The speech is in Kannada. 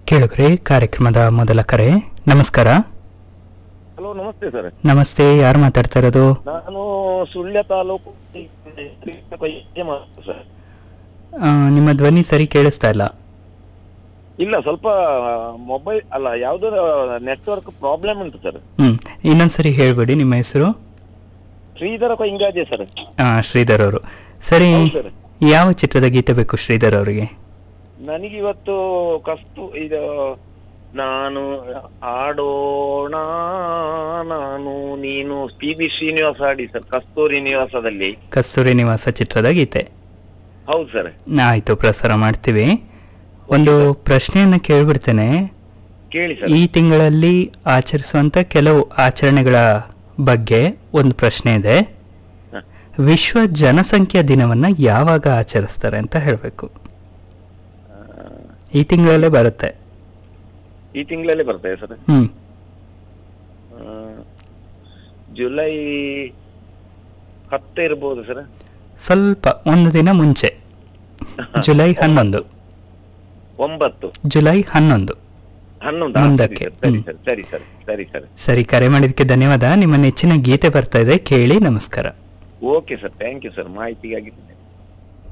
ಕೇಳುಗ್ರೆ ಕಾರ್ಯಕ್ರಮದ ಮೊದಲ ಕರೆ ನಮಸ್ಕಾರ ಹಲೋ ನಮಸ್ತೆ ಸರ್ ನಮಸ್ತೆ ಯಾರು ಮಾತಾಡ್ತಾ ಇರೋದು ನಾನು ಸುಳ್ಯ ತಾಲೂಕು ಕೊಯ್ಗೆ ಮಾತಾಡ್ತಾ ಸರ್ ಆ, ನಿಮ್ಮ ಧ್ವನಿ ಸರಿ ಕೇಳಿಸ್ತಾ ಇಲ್ಲ ಇಲ್ಲ ಸ್ವಲ್ಪ ಮೊಬೈಲ್ ಅಲ್ಲ ಯಾವ್ದೋ ನೆಟ್ವರ್ಕ್ ಪ್ರಾಬ್ಲಮ್ ಉಂಟು ಸರ್ ಹ್ಮ್ ಇನ್ನೊಂದ್ಸರಿ ಹೇಳ್ಬಿಡಿ ನಿಮ್ಮ ಹೆಸರು ಶ್ರೀಧರ ಕೊಯ್ಗಾಜೆ ಸರ್ ಆ, ಶ್ರೀಧರ್ ಅವರು ಸರಿ ಹೌದು ಸರ್. ಯಾವ ಚಿತ್ರದ ಗೀತೆ ಬೇಕು ಶ್ರೀಧರ್ ಅವರಿಗೆ ನನಗೆ ಇವತ್ತು ಕಸ್ತು ಇದು ನಾನು ಆಡೋಣ ನಾನು ನೀನು ಪಿ ಬಿ ಶ್ರೀನಿವಾಸ ಆಡಿ ಸರ್ ಕಸ್ತೂರಿ ನಿವಾಸದಲ್ಲಿ ಕಸ್ತೂರಿ ನಿವಾಸ ಚಿತ್ರದ ಗೀತೆ ಹೌದು ಸರ್ ಆಯ್ತು ಪ್ರಸಾರ ಮಾಡ್ತೀವಿ ಒಂದು ಪ್ರಶ್ನೆಯನ್ನ ಕೇಳ್ಬಿಡ್ತೇನೆ ಕೇಳಿ ಸರ್ ಈ ತಿಂಗಳಲ್ಲಿ ಆಚರಿಸುವಂತ ಕೆಲವು ಆಚರಣೆಗಳ ಬಗ್ಗೆ ಒಂದು ಪ್ರಶ್ನೆ ಇದೆ ಹ. ವಿಶ್ವ ಜನಸಂಖ್ಯಾ ದಿನವನ್ನ ಯಾವಾಗ ಆಚರಿಸ್ತಾರೆ ಅಂತ ಹೇಳಬೇಕು ಈ ತಿಂಗಳಲ್ಲೇ ಬರುತ್ತೆ ಈ ತಿಂಗಳಲ್ಲಿ ಬರ್ತದೆ ಸರ್ ಹ್ಮ್ ಆ, ಜುಲೈ ಹತ್ತು ಇರ್ಬೋದು ಸರ್ ಸ್ವಲ್ಪ ಒಂದು ದಿನ ಮುಂಚೆ ಜುಲೈ ಹನ್ನೊಂದು ಒಂಬತ್ತು ಜುಲೈ ಹನ್ನೊಂದು ಹನ್ನೊಂದು ಆ, ಮುಂದಕ್ಕೆ. ಸರಿ ಹ್ಮ್. ಸರ್ ಸರಿ ಸರಿ ಸರಿ ಸರಿ ಸರಿ ಕರೆ ಮಾಡಿದ್ದಕ್ಕೆ ಧನ್ಯವಾದ ನಿಮ್ಮ ನೆಚ್ಚಿನ ಗೀತೆ ಬರ್ತಾ ಇದೆ ಕೇಳಿ ನಮಸ್ಕಾರ okay sir thank you sir ಮಾಹಿತಿಗಾಗಿ